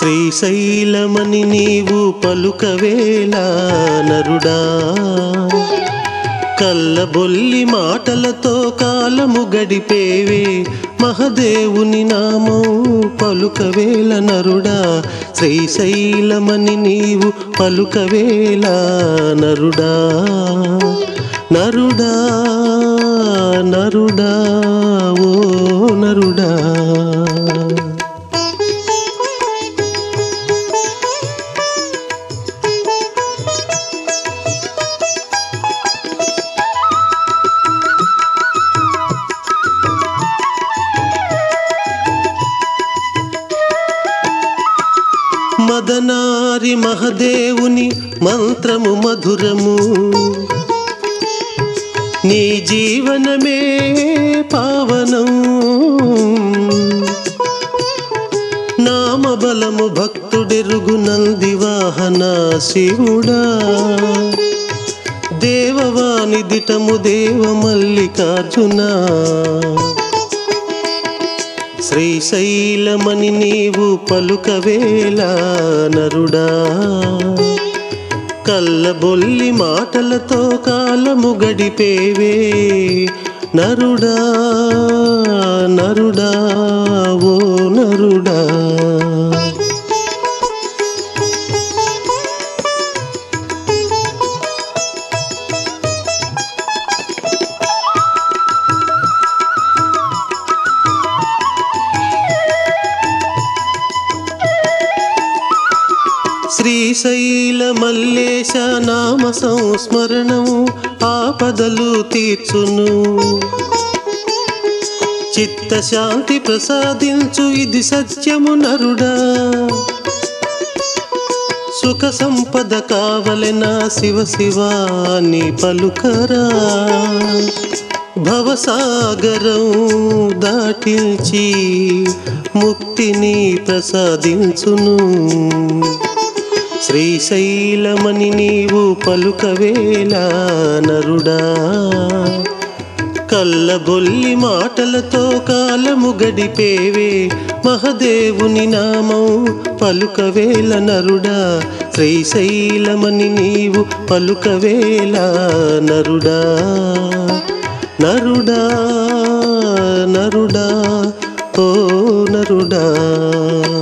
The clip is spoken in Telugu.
శ్రీశైలమని నీవు పలుకవేలా నరుడా కల్లబొల్లి మాటలతో కాలము గడిపేవే మహదేవుని నామం పలుకవేల నరుడా శ్రీశైలమని నీవు పలుకవేల నరుడా నరుడా నరుడా ఓ నరుడా మదనారి మహదేవుని మంత్రము మధురము నీ జీవనమే పావనం నామబలము భక్తుడెరుగు నంది వాహన శివుడా దేవవాణి దిటము దేవ మల్లికార్జునా శ్రీశైలమని నీవు పలుకవేల నరుడా కల్లబొల్లి మాటలతో కాలము గడిపేవే నరుడా నరుడా ఓ నరుడా శ్రీశైల మల్లేశ నామ సంస్మరణము ఆపదలు తీర్చును చిత్తశాంతి ప్రసాదించు ఇది సత్యము నరుడా సుఖ సంపద కావలెనా శివ శివాని పలుకరా భవసాగరం దాటించి ముక్తిని ప్రసాదించును శ్రీశైలమని నీవు పలుకవేల నరుడా కల్లబొల్లి మాటలతో కాలము గడిపేవే మహదేవుని నామం పలుకవేల నరుడా శ్రీశైలమని నీవు పలుకవేల నరుడా నరుడా నరుడా ఓ నరుడా